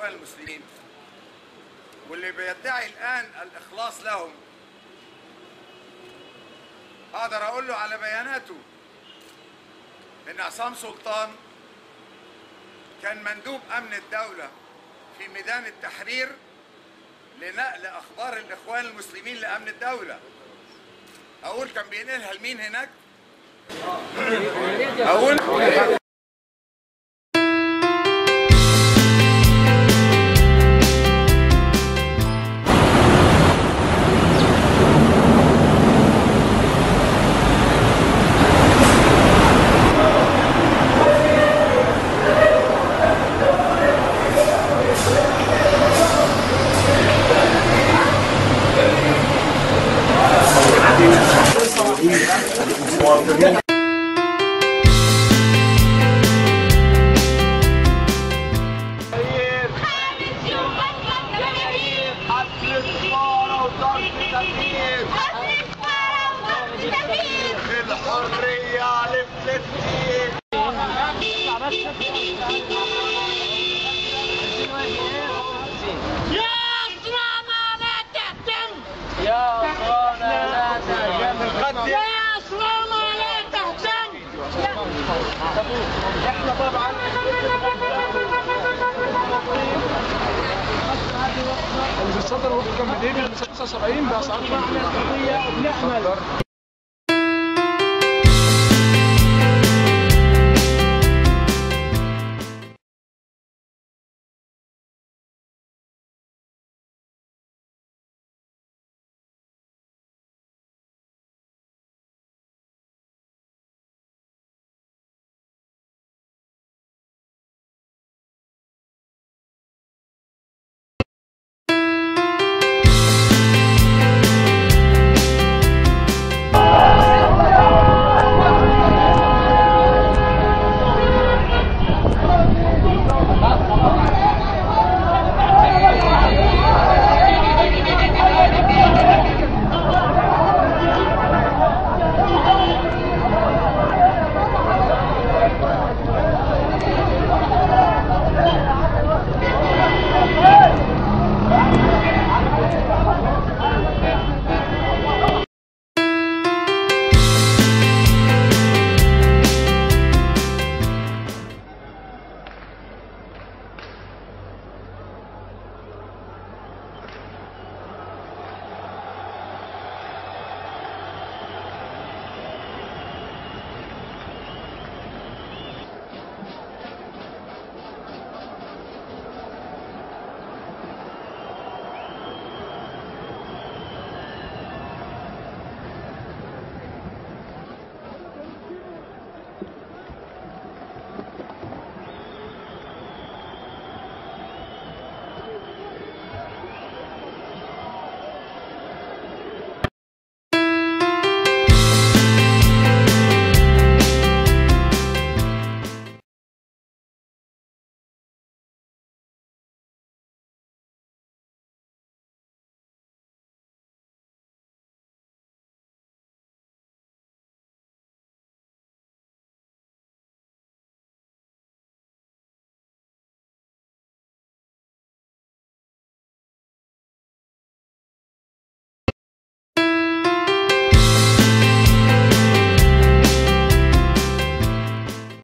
الاخوان المسلمين واللي بيدعي الان الاخلاص لهم اقدر اقول له على بياناته ان عصام سلطان كان مندوب امن الدوله في ميدان التحرير لنقل اخبار الاخوان المسلمين لامن الدوله اقول كان بينقلها لمين هناك اقول خامس يوم أطلق جماهير حفل السفارة وضرب تغيير حفل الفارة وضرب تغيير الحرية لفلسطين يا أسرانا لا تهتم يا أخوانا لا تهتم يا أسرانا لا تهتم احنا طبعا اللي بيتصدر وفقا مدينة 75 بأسعار